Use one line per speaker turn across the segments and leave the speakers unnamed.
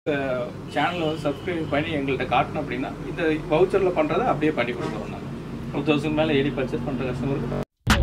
சேனலை வந்து சப்ஸ்கிரைப் பண்ணி எங்கள்கிட்ட காட்டணும் அப்படின்னா இந்த வவுச்சரில் பண்ணுறதை அப்படியே பண்ணி கொடுக்குறோம் நாங்கள் டூ தௌசண்ட் மேலே ஏறி பர்ச்சேஸ் பண்ணுற கஸ்டமருக்கு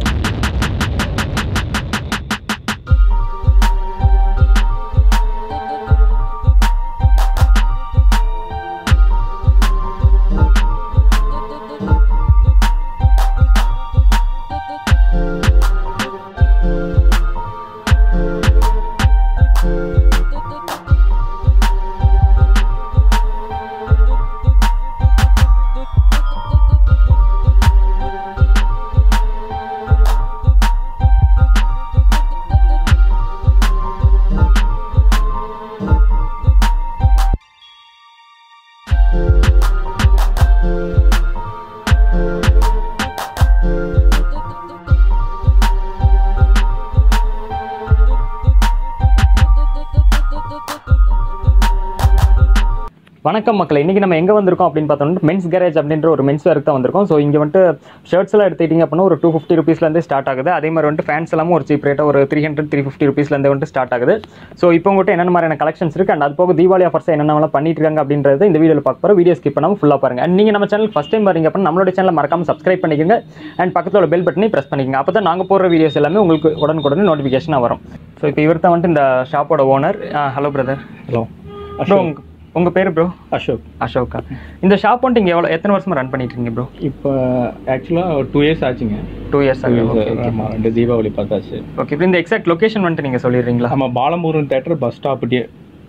வணக்கம் மக்களே இன்றைக்கி நம்ம எங்கே வந்திருக்கோம் அப்படின்னு பார்த்தோம்னா மென்ஸ் கேரேஜ் அப்படின்ற ஒரு மென்ஸ் வேருக்கு தான் வந்திருக்கோம் ஸோ இங்கே வந்துட்டு ஷர்ட்ஸ் எல்லாம் எடுத்துக்கிட்டிங்க அப்படின்னா ஒரு டூ ஃபிஃப்டி ருபீஸ்லேருந்து ஸ்டார்ட் ஆகுது அதே மாதிரி வந்துட்டு ஃபேன்ஸ் எல்லாமும் ஒரு சீப் ரேட்டாக ஒரு த்ரீ ஹண்ட்ரட் த்ரீ ஃபிஃப்டி ருபீஸ்லேருந்து வந்துட்டு ஸ்டார்ட் ஆகுது ஸோ இப்போ உங்கள்கிட்ட என்னென்ன மாதிரியான கலெக்ஷன்ஸ் இருக்குது அண்ட் அது போக தீபாவளி ஆஃபர்ஸ் என்னென்னலாம் பண்ணிட்டு இருக்காங்க அப்படின்றது இந்த வீடியோவில் பார்க்க போகிறோம் வீடியோ ஸ்கிப் பண்ணாமல் ஃபுல்லாக பாருங்க அண்ட் நீங்கள் நம்ம சேனல் ஃபஸ்ட் டைம் வரீங்க அப்படின்னா நம்மளோட சேனலை மறக்காம சப்ஸ்கிரைப் பண்ணிக்கோங்க அண்ட் பக்கத்தில் உள்ள பெல் பட்டனை ப்ரெஸ் பண்ணிக்கோங்க அப்போ தான் நாங்கள் போடுற வீடியோஸ் எல்லாமே உங்களுக்கு உடனுக்குடனே நோட்டிஃபிகேஷனாக வரும் ஸோ இப்போ இவர் தான் வந்துட்டு இந்த ஷாப்போட owner hello brother
hello
bro உங்க உங்கள் பேர் ப்ரோ
அசோக்
அசோகா இந்த ஷாப் வந்துட்டு இங்கே எவ்வளோ எத்தனை வருஷமா ரன் பண்ணிட்டு இருக்கீங்க ப்ரோ
இப்போ ஆக்சுவலாக டூ இயர்ஸ் ஆச்சுங்க
டூ இயர்ஸ் ஆகுது ஓகே
ஆமாம் ரெண்டு தீபாவளி பார்த்தாச்சு
ஓகே இப்போ இந்த எக்ஸாக்ட் லொகேஷன் வந்துட்டு நீங்கள் சொல்லிடுறீங்களா
நம்ம பாலமுருகன் தேட்டர் பஸ் ஸ்டாப்டியே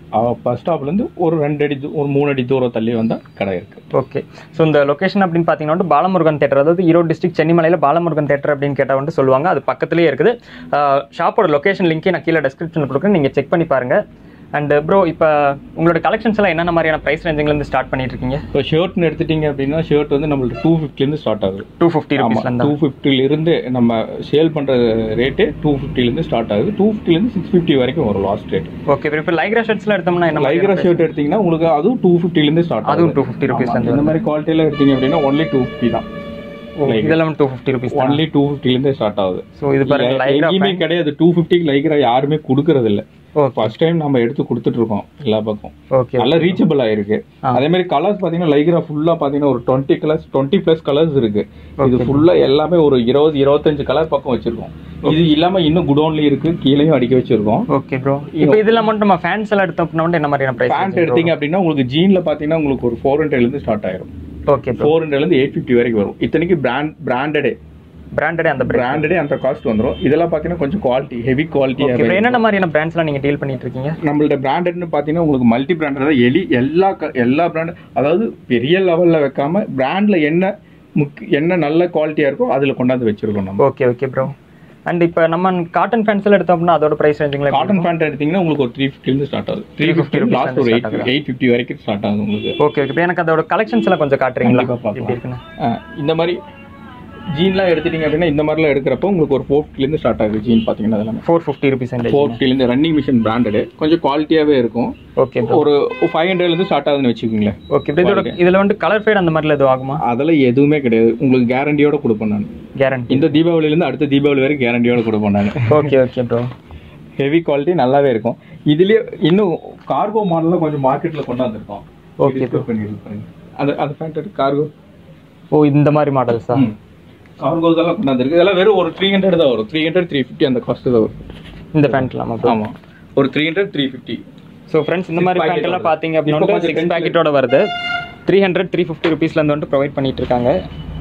பஸ் ஸ்டாப்லேருந்து ஒரு ரெண்டு அடி தூ- ஒரு மூணு அடி தூரம் தள்ளி வந்தால் கடை இருக்குது
ஓகே ஸோ இந்த லொகேஷன் அப்படின்னு பார்த்தீங்கன்னா வந்துட்டு பாலமுருகன் தேட்டர் அதாவது ஈரோடு டிஸ்ட்ரிக்ட் சென்னிமலையில் பாலமுருகன் தேட்டர் அப்படின்னு கேட்டால் வந்துட்டு சொல்லுவாங்க அது பக்கத்துலேயே இருக்குது ஷாப்போட லொகேஷன் லிங்க்கே நான் கீழே டிஸ்கிரிப்ஷனில் கொடுக்குறேன் நீங்கள் செக் பண்ணி பாருங்கள் அண்ட் ப்ரோ இப்போ உங்களோட கலெக்ஷன்ஸ் எல்லாம் என்னென்ன மாதிரியான ப்ரைஸ் ரேஞ்சிங்லேருந்து ஸ்டார்ட் பண்ணிட்டு இருக்கீங்க
இப்போ ஷர்ட்னு எடுத்துட்டீங்க அப்படின்னா ஷர்ட் வந்து நம்மளுக்கு டூ ஃபிஃப்டிலேருந்து ஸ்டார்ட் ஆகுது
டூ ஃபிஃப்டி
ஆமாம்
ருபீஸ்லேருந்து
டூ ஃபிஃப்டிலிருந்து நம்ம சேல் பண்ணுற ரேட்டு டூ ஃபிஃப்டிலேருந்து ஸ்டார்ட் ஆகுது டூ ஃபிஃப்டிலேருந்து சிக்ஸ் ஃபிஃப்டி வரைக்கும் வரும் லாஸ்ட் ரேட்
ஓகே இப்போ லைக்ரா ஷர்ட்ஸ்லாம் எடுத்தோம்னா என்ன
லைக்ரா ஷர்ட் எடுத்தீங்கன்னா உங்களுக்கு அதுவும் டூ ஃபிஃப்டிலேருந்து ஸ்டார்ட்
அதுவும் டூ ஃபிஃப்டி ருபீஸ்
ஆகும் இந்த மாதிரி குவாலிட்டியில் எடுத்தீங்க அப்படின்னா ஒன்லி டூ ஃபிஃப்டி தான்
இதெல்லாம் two fifty rupees
only two ஃபிஃப்டிலேருந்து ஸ்டார்ட் ஆகுது
ஸோ இது பாருங்க லைக்ரா
எங்கேயுமே கிடையாது டூ ஃபிஃப்டிக்கு லைக்ரா யாருமே கொடுக்கறது இல்ல
ஓகே
ஃபர்ஸ்ட் டைம் நம்ம எடுத்து கொடுத்துட்டு இருக்கோம் எல்லா பக்கம்
ஓகே
நல்ல ரீச்சபிள் ஆயிருக்கு
ஆ.
அதே மாதிரி கலர்ஸ் பாத்தீங்கன்னா லைக்ரா ஃபுல்லா பாத்தீங்கன்னா ஒரு twenty colours twenty plus colours இருக்கு இது ஃபுல்லா எல்லாமே ஒரு இருபது இருபத்தஞ்சு கலர் பக்கம் வச்சிருக்கோம் இது இல்லாம இன்னும் குடோன்லயும் இருக்கு கீழேயும் அடிக்க வச்சிருக்கோம்
ஓகே ப்ரோ இப்போ இதெல்லாம் மட்டும் நம்ம ஃபேன்ஸ் எல்லாம் எடுத்தோம் அப்படின்னா வந்துட்டு என்ன மாதிரியான
பேண்ட்
ப்ரைஸ்
எடுத்தீங்க அப்படின்னா உங்களுக்கு ஜீன்ல பாத்தீங்கன்னா உங்களுக்கு ஒரு ஃபோர் ஹண்ட்ரட்ல இருந்து ஸ்டார்ட் ஆயிரும்
ஓகே ப்ரோ
ஃபோர் ஹண்ட்ரட்ல இருந்து எயிட் ஃபிஃப்டி வரைக்கும் வரும் இத்தனைக்கு பிராண்ட் பிராண்டடே
பிராண்டடே அந்த பிராண்ட்
பிராண்டடே அந்த காஸ்ட் வந்துரும் இதெல்லாம் பாத்தீங்கன்னா கொஞ்சம் குவாலிட்டி ஹெவி குவாலிட்டியா
ஓகே என்னென்ன மாதிரியான பிராண்ட்ஸ்லாம் நீங்க டீல் பண்ணிட்டு இருக்கீங்க
நம்மள்ட்ட பிராண்டட்னு பார்த்தீங்கன்னா உங்களுக்கு மல்டி பிராண்ட் அதாவது எலி எல்லா க- எல்லா பிராண்ட் அதாவது பெரிய லெவலில் வைக்காம பிராண்டில் என்ன முக் என்ன நல்ல குவாலிட்டியாக இருக்கோ அதில் கொண்டாந்து வச்சிருக்கோம் நம்ம
ஓகே ஓகே ப்ரோ அண்ட் இப்போ நம்ம காட்டன் ஃபேன்ஸ் எல்லாம் எடுத்தோம் அப்படின்னா அதோட பிரைஸ் ரேஞ்சிங்ல
காட்டன் பேண்ட் எடுத்தீங்கன்னா உங்களுக்கு ஒரு த்ரீ ஃபிஃப்டிலேருந்து ஸ்டார்ட் ஆகுது த்ரீ ஃபிஃப்டி லாஸ்ட் ஒரு எயிட் எயிட் ஃபிஃப்டி வரைக்கும் ஸ்டார்ட் ஆகுது உங்களுக்கு
ஓகே ஓகே இப்போ எனக்கு அதோட கலெக்ஷன்ஸ் எல்லாம் கொஞ்சம் காட்டுறீங்களா
கண்டிப்பா பார்க்கலாம்.
எப்படி இருக்குன்னு
ஆ, இந்த மாதிரி ஜீன்லாம் எடுத்துட்டீங்க அப்படின்னா இந்த மாதிரிலாம் எடுக்கிறப்போ உங்களுக்கு ஒரு ஃபோர் ஃபிஃப்டிலேருந்து ஸ்டார்ட் ஆகுது ஜீன் பார்த்தீங்கன்னா அதெல்லாம்
ஃபோர் ஃபிஃப்டி ருபீஸ்
ஃபோர் ஃபிஃப்டிலேருந்து ரன்னிங் மிஷின் பிராண்டடு கொஞ்சம் குவாலிட்டியாகவே இருக்கும்
ஓகே ப்ரோ
ஒரு ஃபைவ் ஹண்ட்ரட்லேருந்து ஸ்டார்ட் ஆகுதுன்னு வச்சுக்கோங்களேன்
ஓகே இப்போ இதோட இதில் வந்து கலர் ஃபேட் அந்த மாதிரில எதுவும் ஆகுமா
அதெல்லாம் எதுவுமே கிடையாது உங்களுக்கு கேரண்டியோட கொடுப்பேன் நான்
கேரண்டி
இந்த தீபாவளியிலேருந்து அடுத்த தீபாவளி வரைக்கும் கேரண்டியோட கொடுப்போம் நாங்கள்
okay okay bro
heavy quality நல்லாவே இருக்கும் இதுலயே இன்னும் கார்கோ மாடல்லாம் கொஞ்சம் மார்க்கெட்ல கொண்டாந்துருக்கோம்
Okay, bro.
பண்ணிருப்பாங்க அந்த அந்த ஃபேண்ட் கார்கோ
ஓ இந்த மாதிரி மாடல்ஸா
கார்கோ இதெல்லாம் கொண்டாந்துருக்கு இதெல்லாம் வெறும் ஒரு த்ரீ ஹண்ட்ரட் தான் வரும் த்ரீ ஹண்ட்ரட் த்ரீ ஃபிஃப்டி அந்த காஸ்ட் தான் வரும்
இந்த பேண்ட் இல்லாமா ப்ரோ
ஆமா ஒரு three hundred three fifty
so friends இந்த மாதிரி
Six packet
பேண்ட் எல்லாம்
வருது.
பார்த்தீங்க
இப்போ
அப்படின்னா
கொஞ்சம்
சிக்ஸ்
tension-
பேக்கெட்டோட வருது த்ரீ ஹண்ட்ரட் த்ரீ ஃபிஃப்டி ருபீஸ்லேருந்து வந்துட்டு ப்ரொவைட் பண்ணிட்டு இருக்காங்க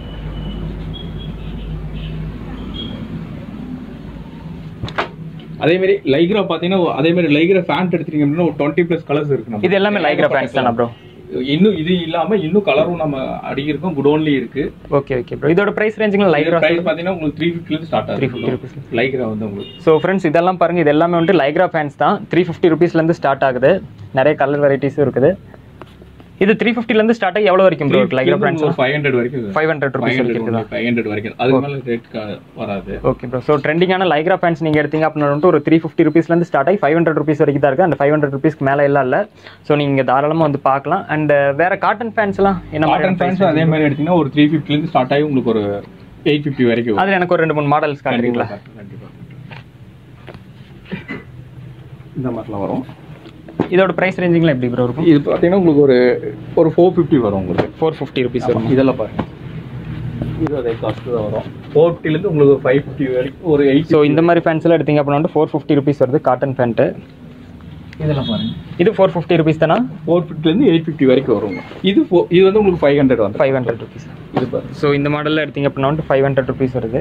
அதே மாதிரி லைக்ரா பாத்தீங்கன்னா அதே மாதிரி லைக்ரா ஃபேண்ட் எடுத்தீங்க அப்படின்னா ஒரு டுவெண்ட்டி பிளஸ் கலர்ஸ் இருக்கு நம்ம
இது எல்லாமே லைக்ரா பேண்ட்ஸ் தானே ப்ரோ
இன்னும் இது இல்லாம இன்னும் கலரும் நம்ம அடிக்கிருக்கோம் குடோன்லயும் இருக்கு
ஓகே ஓகே ப்ரோ இதோட பிரைஸ் ரேஞ்சிங் லைக்ரா
பிரைஸ் பாத்தீங்கன்னா உங்களுக்கு த்ரீ ஃபிஃப்டிலேருந்து ஸ்டார்ட்
த்ரீ
ஆகுது
ஃபிஃப்டி ருபீஸ்
லைக்ரா வந்து உங்களுக்கு
ஸோ ஃப்ரெண்ட்ஸ் இதெல்லாம் பாருங்க இது எல்லாமே வந்துட்டு லைக்ரா ஃபேன்ஸ் தான் த்ரீ ஃபிஃப்டி ருபீஸ்லேருந்து ஸ்டார்ட் ஆகுது நிறைய கலர் வெரைட்டிஸும் இருக்குது இது த்ரீ ஃபிஃப்டிலேருந்து ஸ்டார்ட் ஆகி எவ்வளோ வரைக்கும் bro lycra pants
five hundred வரைக்கும்
ஃபைவ் ஹண்ட்ரட் ருபீஸ் வரைக்கும் இருக்குதா
ஃபைவ் ஹண்ட்ரட் வரைக்கும் அதுக்கு மேல ரேட் வராது
ஓகே ப்ரோ ஸோ ட்ரெண்டிங்கான லைக்ரா ஃபேன்ஸ் நீங்கள் எடுத்தீங்க அப்படின்னா வந்துட்டு ஒரு த்ரீ ஃபிஃப்டி ருபீஸ்லேருந்து ஸ்டார்ட் ஆகி ஃபைவ் ஹண்ட்ரட் ருபீஸ் வரைக்கும் தான் இருக்குது அந்த ஃபைவ் ஹண்ட்ரட் ருபீஸ்க்கு மேலே எல்லாம் இல்லை ஸோ நீங்கள் தாராளமாக வந்து பார்க்கலாம் அண்ட் வேற காட்டன் ஃபேன்ஸ்லாம் என்ன
காட்டன்
மாதிரி
பேண்ட்ஸ் அதே மாதிரி எடுத்தீங்கன்னா ஒரு த்ரீ ஃபிஃப்டிலேருந்து ஸ்டார்ட் ஆகி உங்களுக்கு ஒரு எயிட் ஃபிஃப்டி வரைக்கும் வரும்.
அதில் எனக்கு ஒரு ரெண்டு மூணு மாடல்ஸ் காட்டுறீங்களா
கண்டிப்பா இந்த மாதிரிலாம் வரும்
இதோட ப்ரைஸ் ரேஞ்சிங்லாம் எப்படி ப்ரோ இருக்கும்
இது பார்த்தீங்கன்னா உங்களுக்கு ஒரு ஒரு ஃபோர் ஃபிஃப்டி வரும் உங்களுக்கு
ஃபோர் ஃபிஃப்டி ருபீஸ் வரும்
இதெல்லாம் பாருங்க இது அதே காஸ்ட் தான் வரும் ஃபோர் ஃபிஃப்டிலேருந்து உங்களுக்கு ஒரு ஃபைவ் ஃபிஃப்டி வரைக்கும் ஒரு எயிட்
ஸோ இந்த மாதிரி ஃபேன்ஸ் எல்லாம் எடுத்தீங்க அப்படின்னா ஃபோர் ஃபிஃப்டி ருபீஸ் வருது காட்டன் பேண்ட்டு
இதெல்லாம் பாருங்க
இது ஃபோர் ஃபிஃப்டி ருபீஸ் தானா
ஃபோர் ஃபிஃப்டிலேருந்து எயிட் ஃபிஃப்டி வரைக்கும் வரும் இது ஃபோ இது வந்து உங்களுக்கு ஃபைவ் ஹண்ட்ரட் வந்து
ஃபைவ் ஹண்ட்ரட் ருபீஸ்
இது பாருங்க
ஸோ இந்த மாடலில் எடுத்தீங்க அப்படின்னா வந்துட்டு ஃபைவ் ஹண்ட்ரட் ருபீஸ் வருது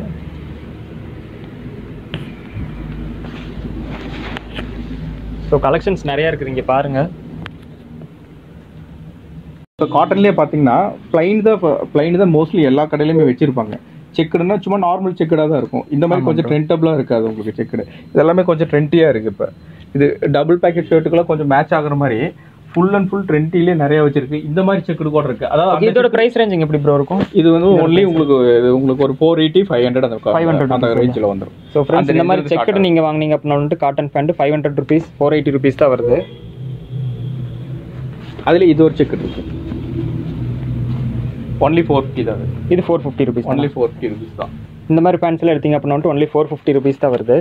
ஸோ கலெக்ஷன்ஸ் நிறையா இருக்குது இங்கே பாருங்கள்
இப்போ காட்டன்லேயே பார்த்தீங்கன்னா பிளைன் தான் பிளைன் தான் மோஸ்ட்லி எல்லா கடையிலுமே வச்சிருப்பாங்க செக்குடுனா சும்மா நார்மல் செக்குடாக தான் இருக்கும் இந்த மாதிரி
ஆமா
கொஞ்சம்
bro.
ட்ரெண்டபிளாக இருக்காது உங்களுக்கு செக்குடு இதெல்லாமே கொஞ்சம் ட்ரெண்டியாக இருக்குது இப்போ இது டபுள் பேக்கெட் ஷர்ட்டுக்கெல்லாம் கொஞ்சம் மேட்ச் ஆகுற மாதிரி ஃபுல் அண்ட் ஃபுல் ட்ரெண்டிலே நிறைய வச்சிருக்கு இந்த மாதிரி செக்குடு கூட இருக்கு அதாவது அந்த
இதோட ப்ரைஸ் ரேஞ்சிங் எப்படி ப்ரோ இருக்கும்
இது வந்து ஒன்லி உங்களுக்கு இது உங்களுக்கு ஒரு ஃபோர் எயிட்டி ஃபைவ் ஹண்ட்ரட் அந்த
500
அந்த ரேஞ்சில் வந்துடும்
ஸோ ஃப்ரெண்ட்ஸ்
அந்த
இந்த மாதிரி
range ல
செக்கெட் நீங்கள் வாங்குனீங்க அப்படின்னா வந்துட்டு cotton pant five hundred rupees four eighty rupees தான் வருது
அதில் இது ஒரு செக்குடு இருக்கு ஒன்லி ஃபோர் ஃபிஃப்டி தான் அது
இது four fifty rupees
only four fifty rupees தான்
இந்த மாதிரி பேண்ட்ஸ்லாம் எடுத்தீங்க அப்படின்னா வந்துட்டு ஒன்லி ஃபோர் ஃபிஃப்டி ருபீஸ் தான் வருது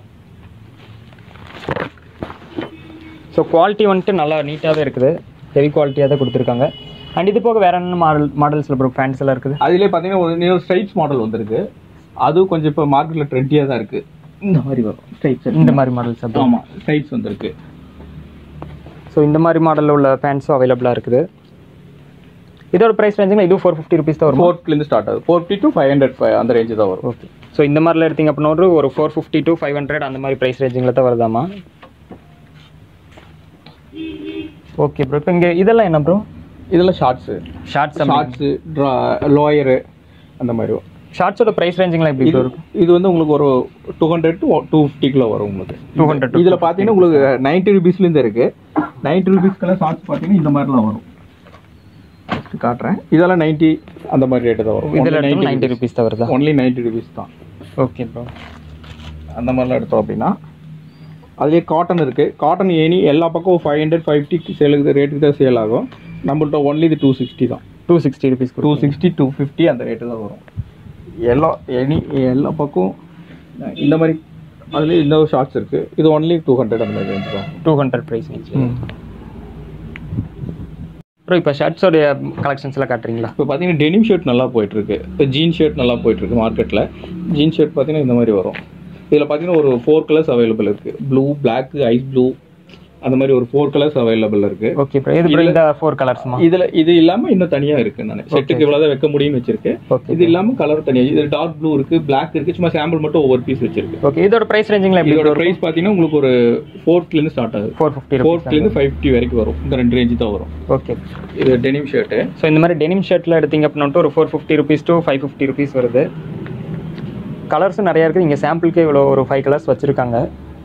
ஸோ குவாலிட்டி வந்துட்டு நல்லா நீட்டாகவே இருக்குது ஹெவி குவாலிட்டியாக தான் கொடுத்துருக்காங்க அண்ட் இது போக வேற என்ன மாடல் மாடல்ஸில் ப்ரோ பேண்ட்ஸ் எல்லாம் இருக்குது
அதுலேயே பார்த்தீங்கன்னா ஒரு நியூ ஸ்ட்ரைட்ஸ் மாடல் வந்திருக்கு அதுவும் கொஞ்சம் இப்போ மார்க்கெட்டில் ட்ரெண்டியாக தான் இருக்கு இந்த மாதிரி வரும் ஸ்ட்ரைட்ஸ்
இந்த மாதிரி மாடல்ஸ் அப்படி
ஆமாம் ஸ்ட்ரைட்ஸ் வந்திருக்கு
ஸோ இந்த மாதிரி மாடலில் உள்ள பேண்ட்ஸும் அவைலபிளாக இருக்குது இதோட ப்ரைஸ் ரேஞ்சுங்க இது ஃபோர் ஃபிஃப்டி ருபீஸ் தான் வரும்
ஃபோர்லேருந்து ஸ்டார்ட் ஆகுது four fifty to five hundred five அந்த ரேஞ்சு தான் வரும்
ஓகே ஸோ இந்த மாதிரிலாம் எடுத்தீங்க அப்படின்னா ஒரு ஒரு four fifty to five hundred அந்த மாதிரி ப்ரைஸ் ரேஞ்சிங்கில் தான் வருதாமா ஓகே ப்ரோ இப்போ இங்கே இதெல்லாம் என்ன ப்ரோ
இதெல்லாம் ஷார்ட்ஸு
ஷார்ட்ஸ்
ஷார்ட்ஸு ட்ரா லோயரு அந்த மாதிரி வரும்
ஷார்ட்ஸோட ப்ரைஸ் ரேஞ்சிங்லாம் எப்படி
இது
ப்ரோ இருக்கும்
இது வந்து உங்களுக்கு ஒரு டூ ஹண்ட்ரட் டு டூ ஃபிஃப்டிக்குள்ள வரும் உங்களுக்கு
200 to
இதில் பார்த்தீங்கன்னா உங்களுக்கு நைன்ட்டி ருபீஸ்லேருந்து இருக்கு நைன்ட்டி ருபீஸ்க்கெல்லாம் ஷார்ட்ஸ் பார்த்தீங்கன்னா இந்த மாதிரிலாம் வரும் காட்டுறேன் இதெல்லாம் நைன்ட்டி அந்த மாதிரி ரேட்டு தான் வரும்
இதில் எடுத்தோம் நைன்ட்டி ருபீஸ் தான் வருதா
ஒன்லி நைன்ட்டி ருபீஸ் தான்
ஓகே ப்ரோ
அந்த மாதிரிலாம் எடுத்தோம் அப்படின்னா அதுலேயே காட்டன் இருக்குது காட்டன் ஏனி எல்லா பக்கம் ஃபைவ் ஹண்ட்ரட் ஃபைவ் ஃபிஃப்டி சேலுக்கு ரேட்டுக்கு தான் சேல் ஆகும் நம்மள்ட்ட ஒன்லி இது டூ சிக்ஸ்டி தான்
two sixty rupees
two sixty two fifty அந்த ரேட்டு தான் வரும் எல்லா எனி எல்லா பக்கம் இந்த மாதிரி அதுலேயே இந்த ஷார்ட்ஸ் இருக்குது இது ஒன்லி டூ ஹண்ட்ரட் அந்த மாதிரி ரேஞ்ச் தான்
டூ ஹண்ட்ரட் ப்ரைஸ் ப்ரோ இப்போ ஷர்ட்ஸோடைய கலெக்ஷன்ஸ்லாம் காட்டுறீங்களா
இப்போ பார்த்தீங்கன்னா டெனிம் ஷர்ட் நல்லா போயிட்டுருக்கு இப்போ ஜீன் ஷர்ட் நல்லா போயிட்டுருக்கு மார்க்கெட்டில் ஜீன் ஷர்ட் பார்த்தீங்கன்னா இந்த மாதிரி வரும் இதில் பார்த்தீங்கன்னா ஒரு ஃபோர் கலர்ஸ் அவைலபிள் இருக்குது ப்ளூ பிளாக் ஐஸ் ப்ளூ அந்த மாதிரி ஒரு ஃபோர் கலர்ஸ் அவைலபிள் இருக்குது
ஓகே ப்ரோ இது ப்ரோ இந்த ஃபோர் கலர்ஸ்மா
இதில் இது இல்லாமல் இன்னும் தனியாக இருக்குது நான் செட்டுக்கு இவ்வளோ தான் வைக்க முடியும்னு வச்சிருக்கேன்
ஓகே
இது இல்லாமல் கலர் தனியாக இது டார்க் ப்ளூ இருக்குது பிளாக் இருக்குது சும்மா சாம்பிள் மட்டும் ஒவ்வொரு பீஸ் வச்சிருக்கு
ஓகே இதோட ப்ரைஸ் ரேஞ்சிங்லாம் எப்படி
இதோட ப்ரைஸ் பார்த்தீங்கன்னா உங்களுக்கு ஒரு ஃபோர்த்லேருந்து ஸ்டார்ட் ஆகுது
ஃபோர் ஃபிஃப்டி ருபீஸ்
ஃபோர்த்லேருந்து ஃபைவ் ஃபிஃப்டி வரைக்கும் வரும் இந்த ரெண்டு ரேஞ்சு தான் வரும்
ஓகே
இது டெனிம் ஷர்ட்டு
ஸோ இந்த மாதிரி டெனிம் ஷர்ட்டில் எடுத்தீங்க அப்படின்னா ஒரு four fifty rupees to five fifty rupees வருது கலர்ஸும் நிறையா இருக்குது இங்கே சாம்பிளுக்கே இவ்வளோ ஒரு ஃபைவ் கலர்ஸ் வச்சுருக்காங்க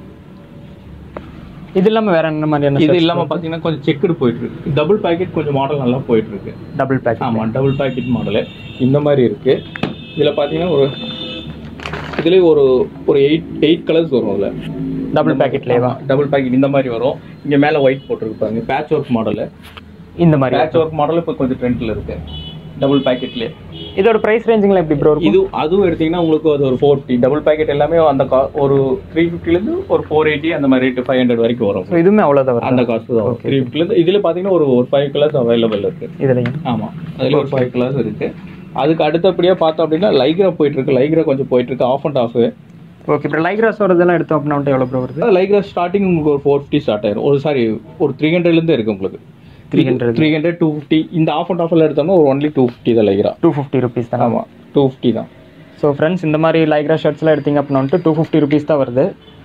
இது இல்லாமல் வேற என்ன மாதிரியான
இது இல்லாமல் பார்த்தீங்கன்னா கொஞ்சம் செக்குடு போயிட்டு இருக்கு டபுள் பேக்கெட் கொஞ்சம் மாடல் நல்லா போயிட்டு இருக்கு
டபுள் பேக்
ஆமாம் டபுள் பேக்கெட் மாடலு இந்த மாதிரி இருக்கு இதில் பார்த்தீங்கன்னா ஒரு இதுலேயே ஒரு ஒரு எயிட் எயிட் கலர்ஸ் வரும் அதில்
டபுள் பேக்கெட்லேவா
டபுள் பேக்கெட் இந்த மாதிரி வரும் இங்கே மேலே ஒயிட் போட்டிருக்கு பாருங்க பேட்ச் ஒர்க் மாடலு
இந்த மாதிரி
பேட்ச் ஒர்க் மாடல் இப்போ கொஞ்சம் ட்ரெண்டில் இருக்கு டபுள் பேக்கெட்லேயே
இதோட ப்ரைஸ் ரேஞ்சிங்லாம் எப்படி ப்ரோ இருக்கும்
இது அதுவும் எடுத்தீங்கன்னா உங்களுக்கு அது ஒரு ஃபோர் ஃபிஃப்டி டபுள் பேக்கெட் எல்லாமே அந்த கா- ஒரு த்ரீ ஃபிஃப்டிலேருந்து ஒரு ஃபோர் எயிட்டி அந்த மாதிரி ரேட்டு ஃபைவ் ஹண்ட்ரட் வரைக்கும் வரும்
ஸோ இதுவுமே அவ்வளோதான் வரும்
அந்த காஸ்ட் தான் த்ரீ ஃபிஃப்டிலேருந்து இதில் பார்த்தீங்கன்னா ஒரு ஒரு ஃபைவ் கலர்ஸ் அவைலபிள் இருக்கு
இதுலையும்
ஆமாம் அதில் ஒரு ஃபைவ் கலர்ஸ் இருக்கு அதுக்கு அடுத்தபடியாக பார்த்தோம் அப்படின்னா லைக்ரா போயிட்டு இருக்கு லைக்ரா கொஞ்சம் போயிட்டு இருக்கு ஆஃப் அண்ட் ஆஃப்
ஓகே இப்போ லைக்ராஸ் வரதெல்லாம் எடுத்தோம் அப்படின்னா வந்துட்டு எவ்வளோ ப்ரோ வருது
லைக்ரா ஸ்டார்டிங் உங்களுக்கு ஒரு ஃபோர் ஃபிஃப்டி ஸ்டார்ட் ஆயிரும் ஒரு சாரி ஒரு த்ரீ ஹண்ட்ரட்லேருந்து இருக்கு உங்களுக்கு
300.
த்ரீ ஹண்ட்ரட் டூ ஃபிஃப்டி இந்த ஆஃப் அண்ட் ஆஃபில் எடுத்தோம்னா ஒரு ஒன்லி டூ ஃபிஃப்டி தான் லைக்ரா
டூ ஃபிஃப்டி ருபீஸ் தானே
ஆமாம் டூ ஃபிஃப்டி தான்
ஸோ ஃப்ரெண்ட்ஸ் இந்த மாதிரி லைக்ரா ஷர்ட்ஸ்லாம் எடுத்தீங்க அப்படின்னா வந்துட்டு டூ ஃபிஃப்டி ருபீஸ் தான் வருது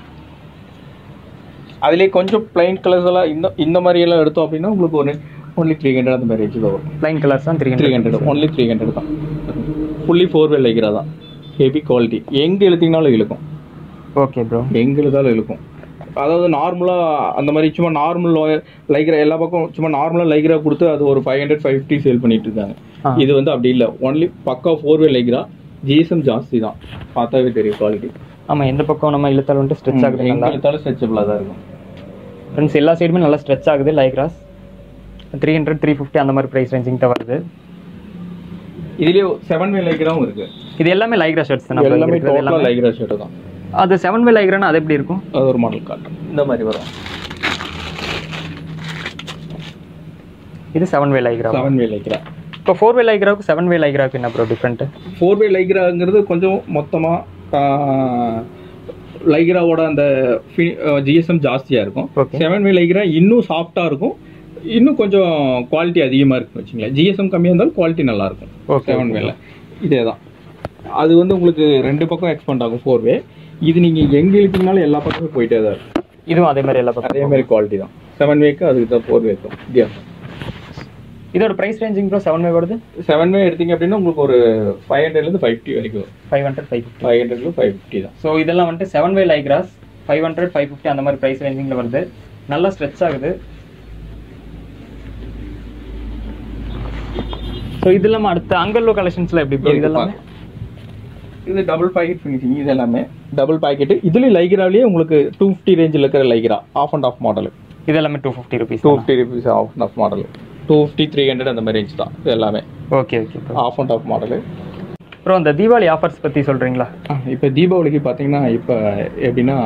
அதுலேயே கொஞ்சம் பிளைன் கலர்ஸ் எல்லாம் இந்த இந்த மாதிரி எல்லாம் எடுத்தோம் அப்படின்னா உங்களுக்கு ஒரு ஒன்லி த்ரீ ஹண்ட்ரட் அந்த மாதிரி ரேஞ்சு தான் வரும்
ப்ளைன் கலர்ஸ் தான் three
three
hundred
hundred only three hundred தான் ஃபுல்லி ஃபோர் வே லைக்ரா தான் ஹெவி குவாலிட்டி எங்கே இழுத்தீங்கனாலும் இழுக்கும்
ஓகே ப்ரோ
எங்கே இழுத்தாலும் இழுக்கும் அதாவது நார்மலாக அந்த மாதிரி சும்மா நார்மல் லைக்ரா எல்லா பக்கம் சும்மா நார்மலாக லைக்ரா கொடுத்து அது ஒரு five hundred five fifty sale பண்ணிட்டு இருக்காங்க
ஆ.
இது வந்து அப்படி இல்லை ஒன்லி பக்கா ஃபோர் வே லைக்ரா ஜிஎஸ்எம் ஜாஸ்தி தான் பார்த்தாவே தெரியும் குவாலிட்டி
ஆமாம் எந்த பக்கம் நம்ம இழுத்தாலும் வந்துட்டு ஸ்ட்ரெச் ஆகுது
எங்கே இழுத்தாலும் ஸ்ட்ரெச்சபிளாக தான் இருக்கும்
ஃப்ரெண்ட்ஸ் எல்லா சைடுமே நல்லா ஸ்ட்ரெச் ஆகுது lycras three hundred three fifty அந்த மாதிரி ப்ரைஸ் ரேஞ்சிங் தான் வருது
இதுலேயே செவன் வே லைக்ராவும் இருக்கு
இது எல்லாமே லைக்ரா ஷர்ட்ஸ் தான் நம்ம
எல்லாமே
இங்க இருக்கிறது
டோட்டலாக
எல்லாமே.
லைக்ரா ஷர்ட் தான்
அது செவன் வே லைக்ரானா அது எப்படி இருக்கும்
அது ஒரு மாடல் காட்டும் இந்த மாதிரி வரும்
இது seven way lycra
seven way lycra
இப்போ ஃபோர் வே லைக்ராவுக்கு செவன் வே லைக்ராவுக்கு என்ன ப்ரோ டிஃப்ரெண்ட்டு
ஃபோர் வே லைக்ராங்கிறது கொஞ்சம் மொத்தமாக லைக்ராவோட அந்த ஜிஎஸ்எம் ஜாஸ்தியாக இருக்கும்
Okay.
செவன் வே லைக்ரா இன்னும் சாஃப்டாக இருக்கும் இன்னும் கொஞ்சம் குவாலிட்டி அதிகமாக இருக்குன்னு வச்சுங்களேன் ஜிஎஸ்எம் கம்மியாக இருந்தாலும் குவாலிட்டி நல்லா இருக்கும்
Okay,
செவன் வேல இதே தான் அது வந்து உங்களுக்கு ரெண்டு பக்கம் எக்ஸ்பெண்ட் ஆகும் ஃபோர் வே இது நீங்கள் எங்கே இழுத்தீங்கனாலும் எல்லா பக்கமும் போயிட்டே தான் இருக்கும்
இதுவும் அதே மாதிரி எல்லா பக்கம்
அதே மாதிரி குவாலிட்டி தான் செவன் வேக்கு அதுக்கு தான் ஃபோர் வேக்கும் வித்தியாசம்
இதோட price ranging bro seven way வருது
செவன் வே எடுத்தீங்க அப்படின்னா உங்களுக்கு ஒரு ஃபைவ் ஹண்ட்ரட்லேருந்து ஃபைவ் ஃபிஃப்டி வரைக்கும்
five hundred five fifty
five ஹண்ட்ரட்ல ஃபைவ் ஃபிஃப்டி தான்
ஸோ இதெல்லாம் வந்துட்டு seven way lycras five hundred five fifty அந்த மாதிரி ப்ரைஸ் ரேஞ்சிங்கில் வருது நல்லா ஸ்ட்ரெச் ஆகுது ஸோ இது இல்லாமல் அடுத்த அங்கல்லோ கலெக்ஷன்ஸில் எப்படி ப்ரோ இதெல்லாம்
இது டபுள் பாக்கெட் ஃபினிஷிங் இது எல்லாமே டபுள் பாக்கெட் இதுலயும் லைக்ராலேயே உங்களுக்கு டூ ஃபிஃப்டி ரேஞ்சில் இருக்கிற lycra half and half model
இது எல்லாமே two fifty rupees
two fifty rupees half and half model two fifty three hundred அந்த மாதிரி ரேஞ்ச் தான் இது எல்லாமே
okay okay bro
half and half model
bro இந்த தீபாவளி ஆஃபர்ஸ் பற்றி சொல்கிறீங்களா
இப்போ தீபாவளிக்கு பார்த்தீங்கன்னா இப்போ எப்படின்னா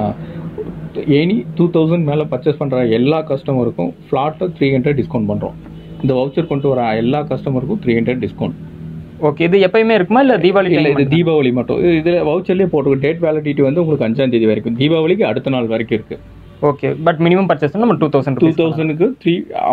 எனி டூ தௌசண்ட் மேலே பர்ச்சேஸ் பண்ணுற எல்லா கஸ்டமருக்கும் ஃப்ளாட்டை த்ரீ ஹண்ட்ரட் டிஸ்கவுண்ட் பண்ணுறோம் இந்த வவுச்சர் கொண்டு வர எல்லா கஸ்டமருக்கும் த்ரீ ஹண்ட்ரட் டிஸ்கவுண்ட்
ஓகே இது எப்பயுமே இருக்குமா இல்லை தீபாவளி
இல்லை இது தீபாவளி மட்டும் இது இதில் வவுச்சர்லேயே போட்டு டேட் வேலிடிட்டி வந்து உங்களுக்கு அஞ்சாம் தேதி வரைக்கும் தீபாவளிக்கு அடுத்த நாள் வரைக்கும் இருக்குது
ஓகே பட் மினிமம் பர்ச்சேஸ் நம்ம டூ தௌசண்ட்
டூ தௌசண்ட்க்கு த்ரீ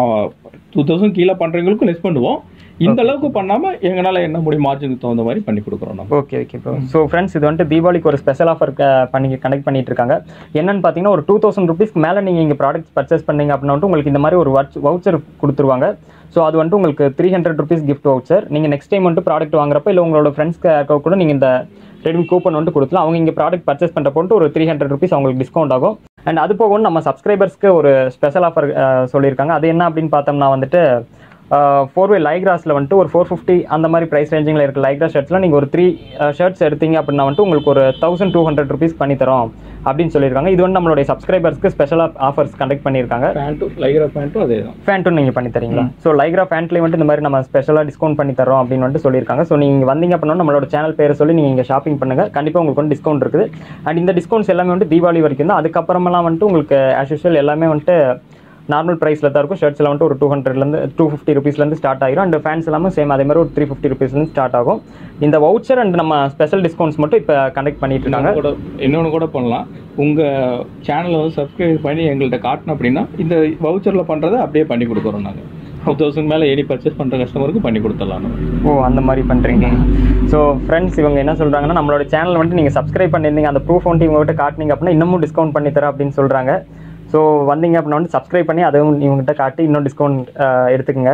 டூ தௌசண்ட் கீழே பண்ணுறவங்களுக்கும் லெஸ் பண்ணுவோம் இந்த அளவுக்கு பண்ணாமல் எங்களால் என்ன முடியும் மார்ஜினுக்கு தகுந்த மாதிரி பண்ணி கொடுக்குறோம் நம்ம
okay okay bro so friends இது வந்துட்டு தீபாவளிக்கு ஒரு ஸ்பெஷல் ஆஃபர் பண்ணி கனெக்ட் பண்ணிட்டு இருக்காங்க என்னன்னு பார்த்தீங்கன்னா ஒரு டூ தௌசண்ட் ருபீஸ்க்கு மேலே நீங்கள் இங்கே ப்ராடக்ட்ஸ் பர்ச்சேஸ் பண்ணீங்க அப்படின்னா வந்துட்டு உங்களுக்கு இந்த மாதிரி ஒரு வவுச்சர் கொடுத்துருவாங்க ஸோ அது வந்துட்டு உங்களுக்கு three hundred rupees gift voucher நீங்கள் நெக்ஸ்ட் டைம் வந்துட்டு ப்ராடக்ட் வாங்குறப்ப இல்லை உங்களோட ஃப்ரெண்ட்ஸ்க்கு கூட நீங்கள் இந்த ரெடிமி கூப்பன் வந்துட்டு கொடுக்கலாம் அவங்க இங்கே ப்ராடக்ட் பர்ச்சேஸ் பண்ணுறப்போ வந்துட்டு ஒரு த்ரீ ஹண்ட்ரட் ருபீஸ் அவங்களுக்கு டிஸ்கவுண்ட் ஆகும் அண்ட் அது போக வந்து நம்ம சப்ஸ்கிரைபர்ஸ்க்கு ஒரு ஸ்பெஷல் ஆஃபர் சொல்லியிருக்காங்க அது என்ன அப்படின்னு பார்த்தோம்னா வந்துட்டு ஃபோர் வே லைக்ராஸில் வந்துட்டு ஒரு ஃபோர் ஃபிஃப்டி அந்த மாதிரி ப்ரைஸ் ரேஞ்சிங்கில் இருக்க லைக்ரா ஷர்ட்ஸில் நீங்கள் ஒரு த்ரீ ஷர்ட்ஸ் எடுத்தீங்க அப்படின்னா வந்துட்டு உங்களுக்கு ஒரு தௌசண்ட் டூ ஹண்ட்ரட் ருபீஸ் பண்ணி தரோம் அப்படின்னு சொல்லியிருக்காங்க இது வந்து நம்மளுடைய சப்ஸ்கிரைபர்ஸ்க்கு ஸ்பெஷலாக ஆஃபர்ஸ் கண்டக்ட் பண்ணியிருக்காங்க
பேண்ட்டும் லைக்ரா பேண்ட்டும் அதே தான்
ஃபேண்ட்டும் நீங்கள் பண்ணி தரீங்களா ஸோ லைக்ரா ஃபேண்ட்லேயும் வந்துட்டு இந்த மாதிரி நம்ம ஸ்பெஷலாக டிஸ்கவுண்ட் பண்ணி தரோம் அப்படின்னு வந்துட்டு சொல்லியிருக்காங்க ஸோ நீங்கள் வந்தீங்க அப்படின்னா நம்மளோட சேனல் பேரை சொல்லி நீங்கள் இங்கே ஷாப்பிங் பண்ணுங்கள் கண்டிப்பாக உங்களுக்கு வந்து டிஸ்கவுண்ட் இருக்குது அண்ட் இந்த டிஸ்கவுண்ட்ஸ் எல்லாமே வந்துட்டு தீபாவளி வரைக்கும் தான் அதுக்கப்புறமெல்லாம் வந்துட்டு உங்களுக்கு ஆஸ் யூஷுவல் எல்லாமே வந்துட்டு நார்மல் ப்ரைஸில் தான் இருக்கும் ஷர்ட்ஸில் வந்துட்டு ஒரு டூ ஹண்ட்ரட்லேருந்து டூ ஃபிஃப்டி ருபீஸ்லேருந்து ஸ்டார்ட் ஆகிரும் அண்ட் ஃபேன்ஸ் எல்லாமே சேம் அதே மாதிரி ஒரு த்ரீ ஃபிஃப்டி ருபீஸ்லேருந்து ஸ்டார்ட் ஆகும் இந்த வவுச்சர் அண்ட் நம்ம ஸ்பெஷல் டிஸ்கவுண்ட்ஸ் மட்டும் இப்போ கண்டக்ட் பண்ணிட்டு இருக்காங்க
நாங்கள் கூட இன்னொன்று கூட பண்ணலாம் உங்கள் சேனலை வந்து சப்ஸ்கிரைப் பண்ணி எங்கள்கிட்ட காட்டணும் அப்படின்னா இந்த வவுச்சரில் பண்ணுறதை அப்படியே பண்ணி கொடுக்குறோம் நாங்கள் டூ தௌசண்ட் மேலே ஏறி பர்ச்சேஸ் பண்ணுற கஸ்டமருக்கு பண்ணி கொடுத்துடலாம் நம்ம
ஓ அந்த மாதிரி பண்ணுறீங்க ஸோ ஃப்ரெண்ட்ஸ் இவங்க என்ன சொல்கிறாங்கன்னா நம்மளோட சேனல் வந்துட்டு நீங்கள் சப்ஸ்கிரைப் பண்ணியிருந்தீங்க அந்த ப்ரூஃப் வந்துட்டு இவங்ககிட்ட காட்டினீங்க அப்படின்னா இன்னமும் டிஸ்கவுண்ட் பண்ணி தரேன் அப்படின்னு சொல்கிறாங்க ஸோ வந்தீங்க அப்படின்னா வந்து சப்ஸ்கிரைப் பண்ணி அதுவும் இவங்ககிட்ட காட்டி இன்னும் டிஸ்கவுண்ட் எடுத்துக்கோங்க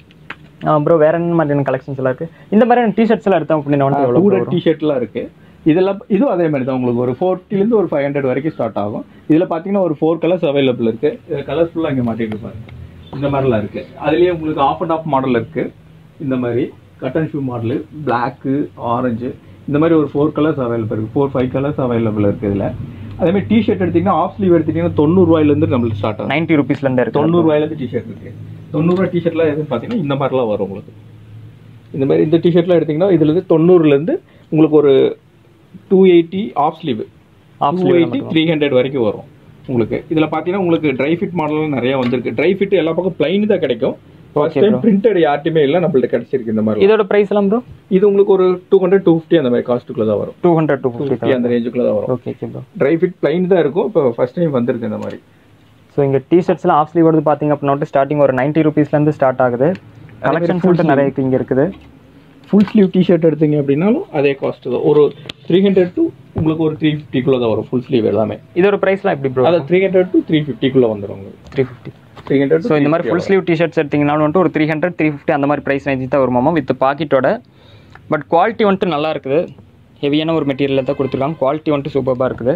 ப்ரோ வேற என்ன மாதிரியான கலெக்ஷன்ஸ் எல்லாம் இருக்குது இந்த மாதிரியான டிஷர்ட்ஸ் எல்லாம் எடுத்தோம் அப்படின்னா வந்து எவ்வளோ
டூ டிஷர்ட்லாம் இருக்குது இதெல்லாம் இதுவும் அதே மாதிரி தான் உங்களுக்கு ஒரு ஃபோர்ட்டிலேருந்து ஒரு ஃபைவ் ஹண்ட்ரட் வரைக்கும் ஸ்டார்ட் ஆகும் இதில் பார்த்தீங்கன்னா ஒரு ஃபோர் கலர்ஸ் அவைலபிள் இருக்குது இது கலர்ஸ் ஃபுல்லாக இங்கே மாட்டிட்டு பாருங்க இந்த மாதிரிலாம் இருக்குது அதுலேயே உங்களுக்கு ஆஃப் அண்ட் ஆஃப் மாடல் இருக்குது இந்த மாதிரி cotton shoe model black orange இந்த மாதிரி ஒரு ஃபோர் கலர்ஸ் அவைலபிள் இருக்குது ஃபோர் ஃபைவ் கலர்ஸ் அவைலபிள் இருக்குது இதில் அதே மாதிரி டிஷர்ட் எடுத்தீங்கன்னா ஆஃப் ஸ்லீவ் எடுத்தீங்கன்னா தொண்ணூறுவாயிலேருந்து நம்மளுக்கு ஸ்டார்ட் ஆகும்
நைன்ட்டி ருபீஸ்லேருந்து இருக்கு
தொண்ணூறுவாயிலேருந்து டிஷர்ட் இருக்கு தொண்ணூறுவா டிஷர்ட்லாம் எதுன்னு பார்த்தீங்கன்னா இந்த மாதிரிலாம் வரும் உங்களுக்கு இந்த மாதிரி இந்த டிஷர்ட்லாம் எடுத்தீங்கன்னா இதுல இருந்து தொண்ணூறுலேருந்து உங்களுக்கு ஒரு two eighty half sleeve
Half
two
sleeve
eighty three hundred வரைக்கும் வரும் உங்களுக்கு இதில் பார்த்தீங்கன்னா உங்களுக்கு ட்ரை ஃபிட் மாடல்லாம் நிறைய வந்திருக்கு ட்ரை ஃபிட் எல்லா பக்கம் பிளைன் தான் கிடைக்கும் ஃபர்ஸ்ட் டைம் பிரிண்டட் யார்ட்டுமே இல்லை நம்மள்ட்ட கிடைச்சிருக்கு இந்த மாதிரி
இதோட ப்ரைஸ் எல்லாம் ப்ரோ
இது உங்களுக்கு ஒரு டூ ஹண்ட்ரட் டூ ஃபிஃப்டி அந்த மாதிரி காஸ்ட்டுக்குள்ள தான் வரும்
two hundred two
two
fifty
fifty அந்த ரேஞ்சுக்குள்ள தான் வரும்
okay okay bro
dry fit plain தான் இருக்கும் இப்போ ஃபர்ஸ்ட் டைம் வந்திருக்கு இந்த மாதிரி
ஸோ இங்கே டிஷர்ட்ஸ்லாம் ஆஃப் ஸ்லீவ் வருது பார்த்தீங்க அப்படின்னா ஸ்டார்டிங் ஒரு நைன்ட்டி ருபீஸ்லேருந்து ஸ்டார்ட் ஆகுது கலெக்ஷன்ஸ் மட்டும் நிறைய இருக்கு இங்கே இருக்குது
ஃபுல் ஸ்லீவ் டிஷர்ட் எடுத்தீங்க அப்படின்னாலும் அதே காஸ்ட் தான் ஒரு த்ரீ ஹண்ட்ரட் டு உங்களுக்கு ஒரு த்ரீ ஃபிஃப்டிக்குள்ளே தான் வரும் ஃபுல் ஸ்லீவ் எல்லாமே
இதோட ப்ரைஸ்லாம் எப்படி ப்ரோ
அது த்ரீ ஹண்ட்ரட் டு த்ரீ ஃபிஃப்டிக்குள்ளே வந்துடும் உங்களுக்கு
three fifty
three hundred
so இந்த மாதிரி ஃபுல் ஸ்லீவ் டிஷர்ட்ஸ் எடுத்தீங்கனாலும் வந்துட்டு ஒரு த்ரீ ஹண்ட்ரட் த்ரீ ஃபிஃப்டி அந்த மாதிரி ப்ரைஸ் ரேஞ்சு தான் வருமாமா வித் பாக்கெட்டோட பட் குவாலிட்டி வந்துட்டு நல்லா இருக்குது ஹெவியான ஒரு மெட்டீரியலில் தான் கொடுத்துருக்காங்க குவாலிட்டி வந்துட்டு சூப்பராக இருக்குது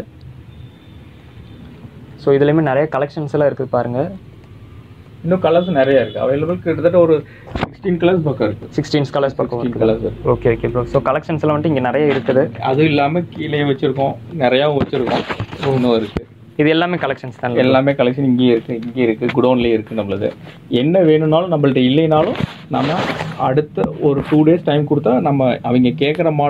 ஸோ இதுலேயுமே நிறைய கலெக்ஷன்ஸ் எல்லாம் இருக்குது பாருங்கள்
இன்னும் கலர்ஸ் நிறைய இருக்கு அவைலபிள் கிட்டத்தட்ட ஒரு சிக்ஸ்டீன் கலர்ஸ் பக்கம் இருக்கு
சிக்ஸ்டீன்ஸ் கலர்ஸ் பக்கம்
சிக்ஸ்டீன் கலர்ஸ் இருக்கு
okay okay bro so collections எல்லாம் வந்துட்டு இங்கே நிறைய இருக்குது
அதுவும் இல்லாம கீழே வச்சிருக்கோம் நிறையாவும் வச்சிருக்கோம் இன்னும் இருக்கு
இது எல்லாமே கலெக்ஷன்ஸ் தான்
எல்லாமே கலெக்ஷன் இங்கேயே இருக்கு இங்கே இருக்கு குடோன்லேயே இருக்கு நம்மளது என்ன வேணும்னாலும் நம்மள்ட்ட இல்லைனாலும் நம்ம அடுத்த ஒரு டூ டேஸ் டைம் கொடுத்தா நம்ம அவங்க கேட்குற மாடலை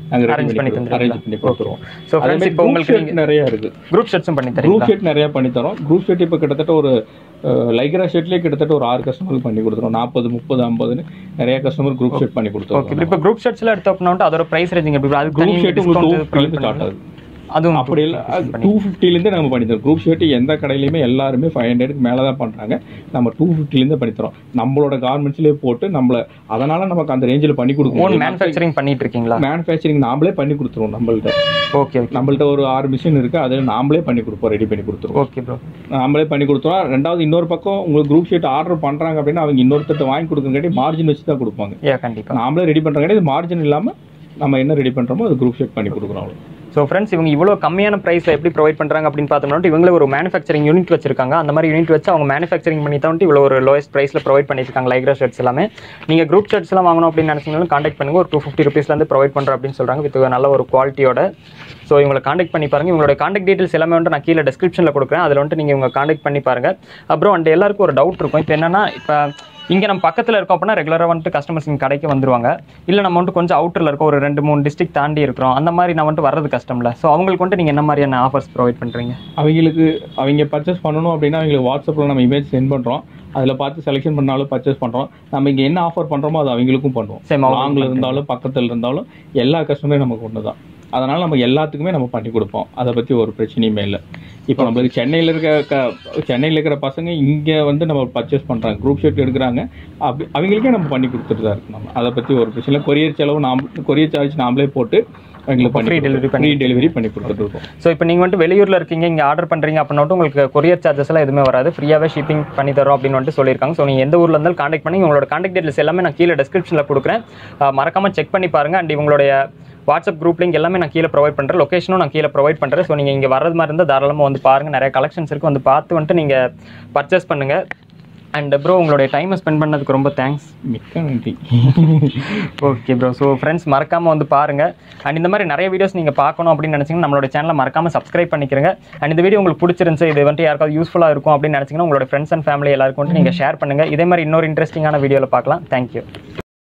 நாங்கள்
Arrange பண்ணி தந்துருவீங்களா?
அரேஞ்ச் பண்ணி கொடுத்துருவோம்
ஸோ
அதே
ஃப்ரெண்ட்ஸ்
மாதிரி
இப்போ
group
உங்களுக்கு
shirt நிறைய இருக்கு
குரூப் ஷர்ட்ஸும் பண்ணி
குரூப்
தரீங்களா
ஷர்ட் நிறைய பண்ணி தரோம் குரூப் ஷர்ட் இப்போ கிட்டத்தட்ட ஒரு லைக்ரா ஷர்ட்லேயே கிட்டத்தட்ட ஒரு ஆறு கஸ்டமருக்கு பண்ணி கொடுத்துரும் நாற்பது முப்பது ஐம்பதுன்னு நிறைய கஸ்டமர் குரூப் ஷர்ட் பண்ணி
ஓகே
கொடுத்துருவோம்
இப்போ குரூப் ஷர்ட்ஸ்ல எடுத்த அப்படின்னா அதோட பிரைஸ் ரேஞ்சிங் எப்படி அது
குரூப் ஷர்ட் உங்களுக்கு டூ
டிஸ்கவுண்ட்
ஸ்டார்ட் ஆகுது
அதுவும்
அப்படி இல்லை டூ ஃபிஃப்டிலேருந்து நம்ம பண்ணி தரோம் குரூப் ஷர்ட் எந்த கடையிலையுமே எல்லாருமே ஃபைவ் ஹண்ட்ரடுக்கு மேலே தான் பண்ணுறாங்க நம்ம டூ ஃபிஃப்டிலேருந்து பண்ணி தரோம் நம்மளோட கார்மெண்ட்ஸ்லேயே போட்டு நம்மள அதனால நமக்கு அந்த ரேஞ்சில் பண்ணி
ஓன்
கொடுக்கணும்
மேனுஃபேக்சரிங் பண்ணிட்டு இருக்கீங்களா
மேனுஃபேக்சரிங் நாமளே பண்ணி கொடுத்துருவோம் நம்மள்ட்ட
ஓகே ஓகே
நம்மள்ட்ட ஒரு ஆறு மிஷின் இருக்குது அதில் நாமளே பண்ணி கொடுப்போம் ரெடி பண்ணி கொடுத்துருவோம்
ஓகே ப்ரோ
நாமளே பண்ணி கொடுத்துருவோம் ரெண்டாவது இன்னொரு பக்கம் உங்களுக்கு குரூப் ஷீட் ஆர்டர் பண்ணுறாங்க அப்படின்னா அவங்க இன்னொருத்தட்ட வாங்கி கொடுக்குறங்காட்டி மார்ஜின் வச்சு தான் கொடுப்பாங்க
ஏ கண்டிப்பா
நாமளே ரெடி பண்ணுறங்காட்டி மார்ஜின் இல்லாமல் நம்ம என்ன ரெடி பண்ணுறோமோ அது குரூப் ஷீட் பண்ணி கொடுக்குறோம் அவ்வளோ
ஸோ ஃப்ரெண்ட்ஸ் இவங்க இவ்வளோ கம்மியான ப்ரைஸில் எப்படி ப்ரொவைட் பண்ணுறாங்க அப்படின்னு பார்த்தோம்னா இவங்களே ஒரு மேனுஃபேக்சரிங் யூனிட் வச்சிருக்காங்க அந்த மாதிரி யூனிட் வச்சு அவங்க மேனுஃபேக்சரிங் பண்ணி தான் இவ்வளோ ஒரு லோயஸ்ட் ப்ரைஸில் ப்ரொவைட் பண்ணியிருக்காங்க லைக்ரா ஷர்ட்ஸ் எல்லாமே நீங்கள் குரூப் ஷர்ட்ஸ்லாம் வாங்கணும் அப்படின்னு நினச்சிங்கனாலும் காண்டாக்ட் பண்ணுங்க ஒரு டூ ஃபிஃப்டி ருபீஸ்லேருந்து ப்ரொவைட் பண்ணுறோம் அப்படின்னு சொல்கிறாங்க வித் நல்ல ஒரு குவாலிட்டியோட ஸோ இவங்களை காண்டாக்ட் பண்ணி பாருங்க இவங்களோட காண்டாக்ட் டீட்டெயில்ஸ் எல்லாமே வந்துட்டு நான் கீழே டிஸ்கிரிப்ஷனில் கொடுக்குறேன் அதில் வந்துட்டு நீங்கள் இவங்க காண்டாக்ட் பண்ணி பாருங்க அப்புறம் வந்துட்டு எல்லாருக்கும் ஒரு டவுட் இருக்கும் இப்போ என்னன்னா இப்போ இங்கே நம்ம பக்கத்தில் இருக்கோம் அப்படின்னா ரெகுலராக வந்துட்டு கஸ்டமர்ஸ் இங்கே கடைக்கு வந்துருவாங்க இல்லை நம்ம வந்துட்டு கொஞ்சம் அவுட்டரில் இருக்கோம் ஒரு ரெண்டு மூணு டிஸ்ட்ரிக்ட் தாண்டி இருக்கிறோம் அந்த மாதிரி நான் வந்துட்டு வர்றது கஷ்டம்ல ஸோ அவங்களுக்கு வந்துட்டு நீங்கள் என்ன மாதிரியான ஆஃபர்ஸ் ப்ரொவைட் பண்ணுறீங்க
அவங்களுக்கு அவங்க பர்ச்சேஸ் பண்ணணும் அப்படின்னா அவங்களுக்கு வாட்ஸ்அப்பில் நம்ம இமேஜ் சென்ட் பண்ணுறோம் அதில் பார்த்து செலெக்ஷன் பண்ணாலும் பர்ச்சேஸ் பண்ணுறோம் நம்ம இங்கே என்ன ஆஃபர் பண்ணுறோமோ அது அவங்களுக்கும் பண்ணுவோம்
Same, அவங்களுக்கும்
லாங்கில் இருந்தாலும் பக்கத்தில் இருந்தாலும் எல்லா கஸ்டமரும் நமக்கு ஒன்று தான் அதனால் நம்ம எல்லாத்துக்குமே நம்ம பண்ணி கொடுப்போம் அதை பற்றி ஒரு பிரச்சனையுமே இல்லை இப்போ நம்மளுக்கு சென்னையில் இருக்க க சென்னையில் இருக்கிற பசங்க இங்கே வந்து நம்ம பர்ச்சேஸ் பண்ணுறாங்க குரூப் ஷர்ட் எடுக்கிறாங்க அப்படி அவங்களுக்கே நம்ம பண்ணி கொடுத்துட்டு தான் இருக்கோம் நம்ம அதை பற்றி ஒரு பிரச்சனை கொரியர் செலவு நாம் கொரியர் சார்ஜ் நாமளே போட்டு அவங்களுக்கு
Free
பண்ணி
delivery
ஃப்ரீ டெலிவரி பண்ணி கொடுத்துட்டு இருக்கோம்
ஸோ இப்போ நீங்கள் வந்துட்டு வெளியூரில் இருக்கீங்க இங்கே ஆர்டர் பண்ணுறீங்க அப்படின்னா வந்துட்டு உங்களுக்கு கொரியர் சார்ஜஸ் எல்லாம் எதுவுமே வராது ஃப்ரீயாகவே ஷிப்பிங் பண்ணி தரோம் அப்படின்னு வந்துட்டு சொல்லியிருக்காங்க ஸோ நீங்கள் எந்த ஊரில் இருந்தாலும் காண்டாக்ட் பண்ணி உங்களோட காண்டாக்ட் டீட்டெயில்ஸ் எல்லாமே நான் கீழே டிஸ்கிரிப்ஷனில் கொடுக்குறேன் அஹ் மறக்காம செக் பண்ணி பாருங்க அண்ட் இவங்களுடைய வாட்ஸ்அப் குரூப் லிங்க் எல்லாமே நான் கீழே ப்ரொவைட் பண்ணுறேன் லொக்கேஷனும் நான் கீழே ப்ரொவைட் பண்ணுறேன் ஸோ நீங்கள் இங்கே வரது மாதிரி இருந்தால் தாராளமாக வந்து பாருங்கள் நிறைய கலெக்ஷன்ஸ் இருக்குது வந்து பார்த்து வந்துட்டு நீங்கள் பர்ச்சேஸ் பண்ணுங்கள் அண்ட் ப்ரோ உங்களுடைய டைமை ஸ்பெண்ட் பண்ணதுக்கு ரொம்ப தேங்க்ஸ்
மிக்க நன்றி
ஓகே ப்ரோ ஸோ ஃப்ரெண்ட்ஸ் மறக்காமல் வந்து பாருங்கள் அண்ட் இந்த மாதிரி நிறைய வீடியோஸ் நீங்கள் பார்க்கணும் அப்படின்னு நினச்சிங்கன்னா நம்மளோட சேனலை மறக்காமல் சப்ஸ்கிரைப் பண்ணிக்கிறங்க அண்ட் இந்த வீடியோ உங்களுக்கு பிடிச்சிருந்துச்சு இது வந்துட்டு யாருக்காவது யூஸ்ஃபுல்லாக இருக்கும் அப்படின்னு நினச்சிங்கன்னா உங்களோட ஃப்ரெண்ட்ஸ் அண்ட் ஃபேமிலி எல்லாருக்கும் வந்துட்டு நீங்கள் ஷேர் பண்ணுங்கள் இதே மாதிரி இன்னொரு இன்ட்ரெஸ்டிங்கான வீடியோவில் பார்க்கலாம் தேங்க்யூ